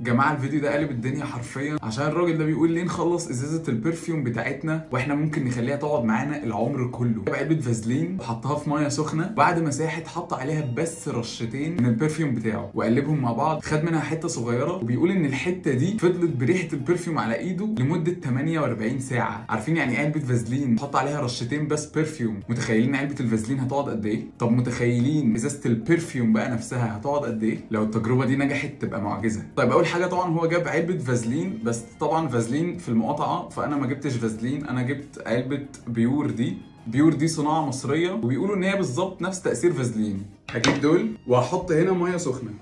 جماعه الفيديو ده قلب الدنيا حرفيا عشان الراجل ده بيقول ليه نخلص ازازه البرفيوم بتاعتنا واحنا ممكن نخليها تقعد معانا العمر كله جاب علبه فازلين وحطها في ميه سخنه بعد ما ساحت حط عليها بس رشتين من البرفيوم بتاعه وقلبهم مع بعض خد منها حته صغيره وبيقول ان الحته دي فضلت بريحه البرفيوم على ايده لمده 48 ساعه عارفين يعني ايه علبه فازلين حط عليها رشتين بس برفيوم متخيلين علبه الفازلين هتقعد قد ايه طب متخيلين ازازه البرفيوم بقى نفسها هتقعد قد ايه لو التجربه دي نجحت تبقى معجزه طيب اول حاجه طبعا هو جاب علبه فازلين بس طبعا فازلين في المقاطعه فانا ما جبتش فازلين انا جبت علبه بيور دي بيور دي صناعه مصريه وبيقولوا ان هي بالظبط نفس تاثير فازلين هجيب دول وهحط هنا ميه سخنه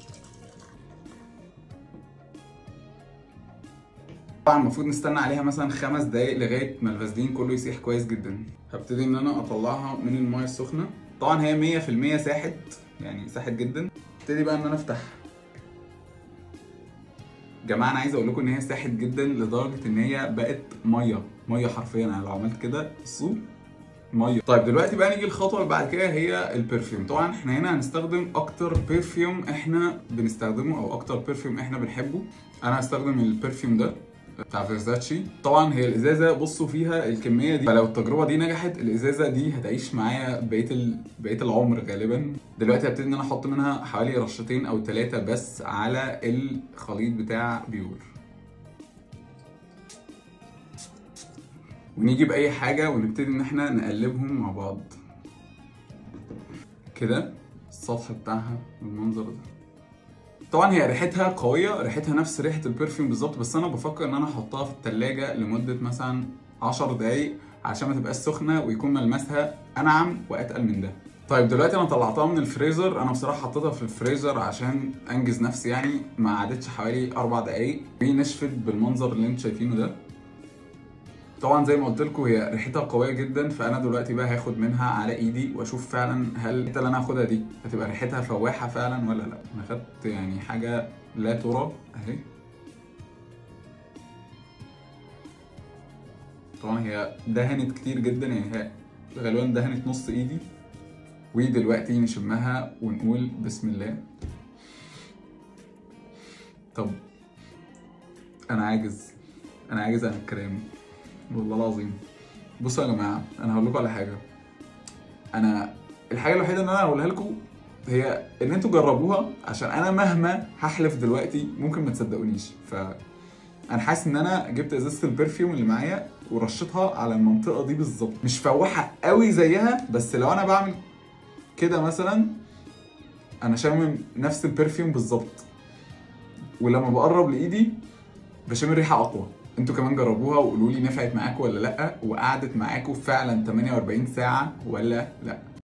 طبعا المفروض نستنى عليها مثلا خمس دقايق لغايه ما الفازلين كله يسيح كويس جدا هبتدي ان انا اطلعها من الميه السخنه طبعا هي 100% ساحت يعني ساحت جدا ابتدي بقى ان انا افتحها جماعه انا عايز اقول لكم ان هي ساحت جدا لدرجه ان هي بقت ميه ميه حرفيا انا لو عملت كده بصوا ميه طيب دلوقتي بقى نيجي الخطوه اللي بعد كده هي البرفيوم طبعا احنا هنا هنستخدم اكتر برفيوم احنا بنستخدمه او اكتر برفيوم احنا بنحبه انا هستخدم البرفيوم ده بتاع فيرزاتشي طبعا هي الازازه بصوا فيها الكميه دي فلو التجربه دي نجحت الازازه دي هتعيش معايا بقيه ال... بقيه العمر غالبا دلوقتي هبتدي ان انا احط منها حوالي رشتين او ثلاثه بس على الخليط بتاع بيور ونيجي باي حاجه ونبتدي ان احنا نقلبهم مع بعض كده السطح بتاعها بالمنظر ده طبعا هي ريحتها قويه ريحتها نفس ريحه البرفيوم بالظبط بس انا بفكر ان انا احطها في التلاجة لمده مثلا 10 دقايق عشان ما تبقاش سخنه ويكون ملمسها انعم واتقل من ده طيب دلوقتي انا طلعتها من الفريزر انا بصراحه حطيتها في الفريزر عشان انجز نفسي يعني ما قعدتش حوالي اربع دقايق وهي نشفت بالمنظر اللي انتوا شايفينه ده طبعا زي ما قلت لكم هي ريحتها قويه جدا فانا دلوقتي بقى هاخد منها على ايدي واشوف فعلا هل الحته اللي انا هاخدها دي هتبقى ريحتها فواحه فعلا ولا لا انا خدت يعني حاجه لا ترى اهي طبعا هي دهنت كتير جدا يعني هي غالبا دهنت نص ايدي ودلوقتي نشمها ونقول بسم الله طب انا عاجز انا عاجز عن الكلام والله العظيم بصوا يا جماعه انا هقول لكم على حاجه انا الحاجه الوحيده اللي انا هقولها لكم هي ان انتوا جربوها عشان انا مهما هحلف دلوقتي ممكن ما تصدقونيش ف انا حاسس ان انا جبت ازازه البرفيوم اللي معايا ورشيتها على المنطقه دي بالظبط مش فواحه قوي زيها بس لو انا بعمل كده مثلا انا شامم نفس البرفيوم بالظبط ولما بقرب لايدي بشم ريحه اقوى انتوا كمان جربوها وقولوا لي نفعت معاكم ولا لا وقعدت معاكم فعلا 48 ساعه ولا لا